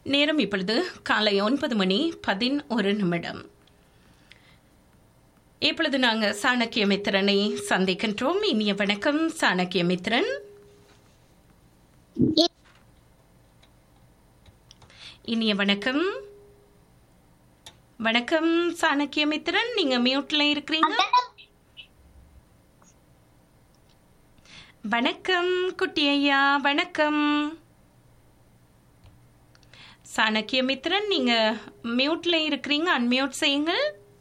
நேரம் இப்பொழுது காலை ஒன்பது மணி பதினொரு நிமிடம் இப்பொழுது நாங்கள் சாணக்கிய மித்திரனை சந்திக்கின்றோம் இனிய வணக்கம் சாணக்கிய மித்திரன் இனிய வணக்கம் வணக்கம் சாணக்கிய மித்திரன் நீங்க மியூட்ல இருக்கிறீங்க வணக்கம் குட்டி ஐயா வணக்கம் சாணக்கிய மித்திரன் நீங்க மியூட்ல இருக்கிறீங்க அன்மியூட் செய்யுங்கள்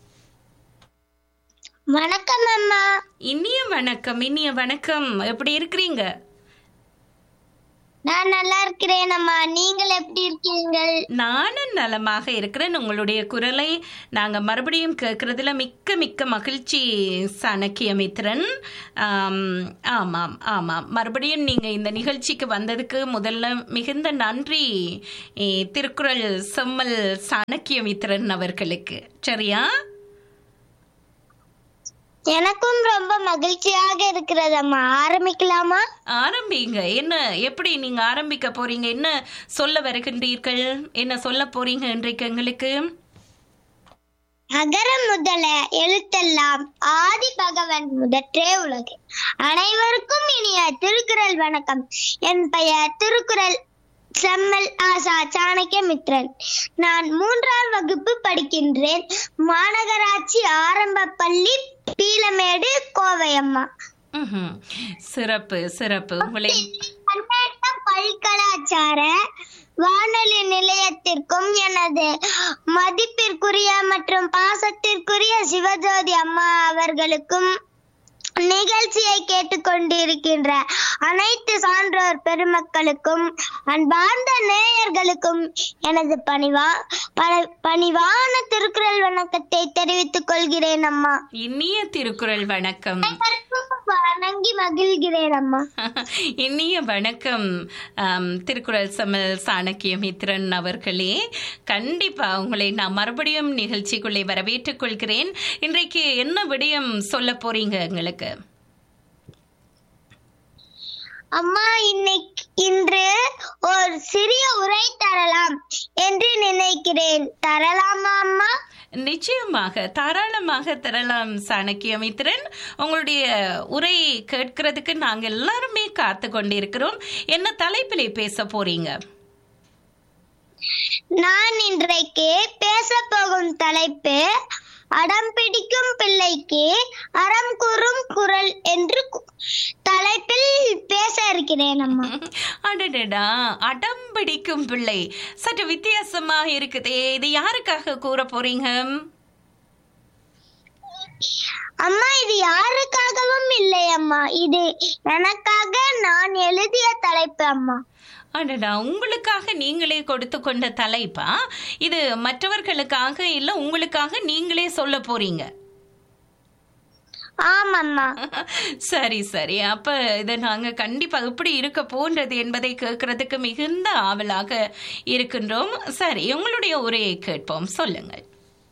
வணக்கம் அம்மா இனிய வணக்கம் இனிய வணக்கம் எப்படி இருக்கிறீங்க நான் நல்லா இருக்கிறேன் அம்மா நீங்கள் எப்படி இருக்கீங்கள் நானும் நலமாக இருக்கிறேன் உங்களுடைய குரலை நாங்க மறுபடியும் கேட்கறதுல மிக்க மிக்க மகிழ்ச்சி சாணக்கிய மித்திரன் ஆம், ஆமாம் ஆமாம் மறுபடியும் நீங்க இந்த நிகழ்ச்சிக்கு வந்ததுக்கு முதல்ல மிகுந்த நன்றி ஏ, திருக்குறள் செம்மல் சாணக்கிய மித்திரன் அவர்களுக்கு சரியா எனக்கும் ரொம்ப மகிழ்ச்சியாக இருக்கிறது அம்மா ஆரம்பிக்கலாமா ஆரம்பிங்க என்ன எப்படி நீங்க ஆரம்பிக்க போறீங்க என்ன சொல்ல வருகின்றீர்கள் என்ன சொல்ல போறீங்க இன்றைக்கு எங்களுக்கு அகர முதல எழுத்தெல்லாம் ஆதி பகவன் முதற்றே உலகு அனைவருக்கும் இனிய திருக்குறள் வணக்கம் என் பெயர் திருக்குறள் செம்மல் ஆசா சாணக்கிய மித்ரன் நான் மூன்றாம் வகுப்பு படிக்கின்றேன் மாநகராட்சி ஆரம்ப பள்ளி பீலமேடு கோவையம்மா ம்ஹும். சிறப்பு சிறப்பு உங்களை பண்பாட்டு பல்கலாச்சார வானொலி நிலையத்திற்கும் எனது மதிப்பிற்குரிய மற்றும் பாசத்திற்குரிய சிவஜோதி அம்மா அவர்களுக்கும் நிகழ்ச்சியை கேட்டுக்கொண்டிருக்கின்ற அனைத்து சான்றோர் பெருமக்களுக்கும் அன்பார்ந்த நேயர்களுக்கும் எனது பணிவா ப- பணிவான திருக்குறள் வணக்கத்தை தெரிவித்துக் கொள்கிறேன் அம்மா இனிய திருக்குறள் வணக்கம் வணங்கி மகிழ்கிறேன் அம்மா இனிய வணக்கம் ஆம், திருக்குறள் சமல் சாணக்கிய மித்ரன் அவர்களே கண்டிப்பா உங்களை நான் மறுபடியும் நிகழ்ச்சிக்குள்ளே வரவேற்றுக் கொள்கிறேன் இன்றைக்கு என்ன விடயம் சொல்ல போறீங்க எங்களுக்கு அம்மா இன்னைக்கு இன்று ஒரு சிறிய உரை தரலாம் என்று நினைக்கிறேன் தரலாமா அம்மா நிச்சயமாக தாராளமாக தரலாம் சாணக்கிய மித்திரன் உங்களுடைய உரை கேட்கறதுக்கு நாங்க எல்லாருமே காத்து கொண்டிருக்கிறோம் என்ன தலைப்பிலே பேச போறீங்க நான் இன்றைக்கு பேச போகும் தலைப்பு அடம் பிடிக்கும் பிள்ளைக்கு அறம் கூறும் குரல் என்று கு- தலைப்பில் பேச இருக்கிறேன் அம்மா அடடடா அடம் பிடிக்கும் பிள்ளை சற்று வித்தியாசமாக இருக்குதே இது யாருக்காக கூற போறீங்க அம்மா இது யாருக்காகவும் இல்லை அம்மா இது எனக்காக நான் எழுதிய தலைப்பு அம்மா அடடா உங்களுக்காக நீங்களே கொடுத்து கொண்ட தலைப்பா இது மற்றவர்களுக்காக இல்ல உங்களுக்காக நீங்களே சொல்ல போறீங்க ஆமாம்மா சரி சரி அப்ப இதை நாங்க கண்டிப்பா எப்படி இருக்க போன்றது என்பதை கேட்கறதுக்கு மிகுந்த ஆவலாக இருக்கின்றோம் சரி உங்களுடைய உரையை கேட்போம் சொல்லுங்கள்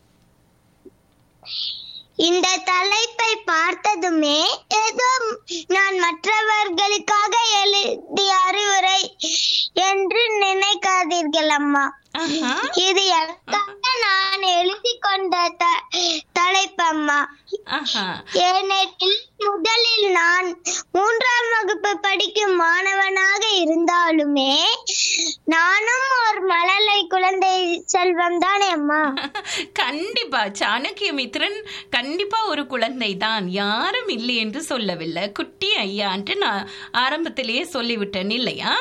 இந்த தலைப்பை பார்த்ததுமே ஏதோ நான் மற்றவர்களுக்காக எழுதிய அறிவுரை என்று நினைக்காதீர்கள் அம்மா ஆஹா. இது எனக்காக நான் எழுதி கொண்ட த- தலைப்பு அம்மா ஆஹா. ஏனெனில் முதலில் நான் மூன்றாம் வகுப்பு படிக்கும் மாணவனாக இருந்தாலுமே நானும் ஒரு மழலை குழந்தை செல்வம் தானே அம்மா கண்டிப்பா சாணக்கிய மித்ரன் கண்டிப்பா ஒரு குழந்தை தான் யாரும் இல்லை என்று சொல்லவில்லை குட்டி ஐயா என்று நான் ஆரம்பத்திலேயே சொல்லிவிட்டேன் இல்லையா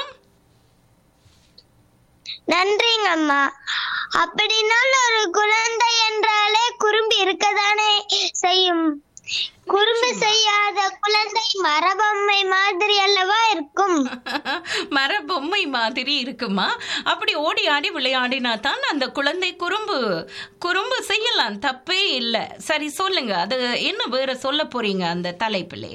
நன்றிங்க அம்மா அப்படினால் ஒரு குழந்தை என்றாலே குறும்பு இருக்கதானே செய்யும் குறும்பு செய்யாத குழந்தை மரபொம்மை மாதிரி அல்லவா இருக்கும் மர பொம்மை மாதிரி இருக்குமா அப்படி ஓடி ஆடி விளையாடினா தான் அந்த குழந்தை குறும்பு குறும்பு செய்யலாம் தப்பே இல்லை சரி சொல்லுங்க அது என்ன வேற சொல்ல போறீங்க அந்த தலைப்பிலே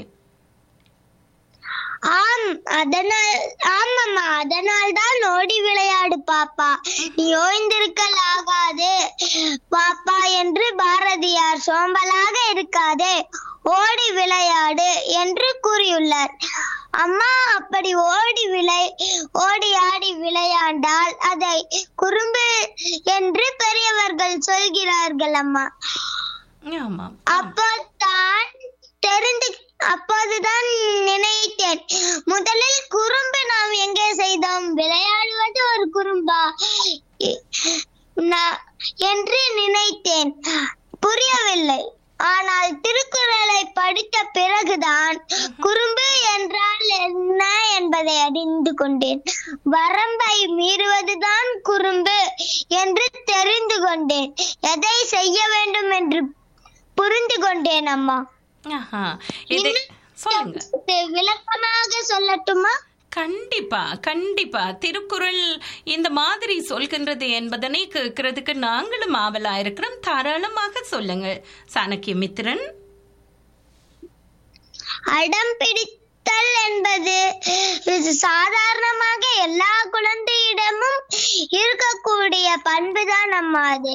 ஆம் அதனால் ஆமாம்மா அதனால் தான் ஓடி விளையாடு பாப்பா நீ ஓய்ந்திருக்கல் ஆகாது பாப்பா என்று பாரதியார் சோம்பலாக இருக்காதே ஓடி விளையாடு என்று கூறியுள்ளார் அம்மா அப்படி ஓடி விளை ஓடி ஆடி விளையாண்டால் அதை குறும்பு என்று பெரியவர்கள் சொல்கிறார்கள் அம்மா ஆமாம் அப்போதான் தெரிந்து அப்போதுதான் நினைத்தேன் முதலில் குறும்பு நாம் எங்கே செய்தோம் விளையாடுவது ஒரு குறும்பா இ- நா- என்று நினைத்தேன் புரியவில்லை ஆனால் திருக்குறளை படித்த பிறகுதான் குறும்பு என்றால் என்ன என்பதை அறிந்து கொண்டேன் வரம்பை மீறுவதுதான் குறும்பு என்று தெரிந்து கொண்டேன் எதை செய்ய வேண்டும் என்று புரிந்து கொண்டேன் அம்மா ஆஹா இது சொல்லுங்க இது விளக்கமாக சொல்லட்டுமா கண்டிப்பா கண்டிப்பா திருக்குறள் இந்த மாதிரி சொல்கின்றது என்பதனை கேட்கறதுக்கு நாங்களும் ஆவலா இருக்கிறோம் தாராளமாக சொல்லுங்கள் சாணக்கிய மித்திரன் அடம் பிடித்தல் என்பது இது சாதாரணமாக எல்லா குழந்தையிடமும் இருக்கக்கூடிய பண்புதான் அம்மா அது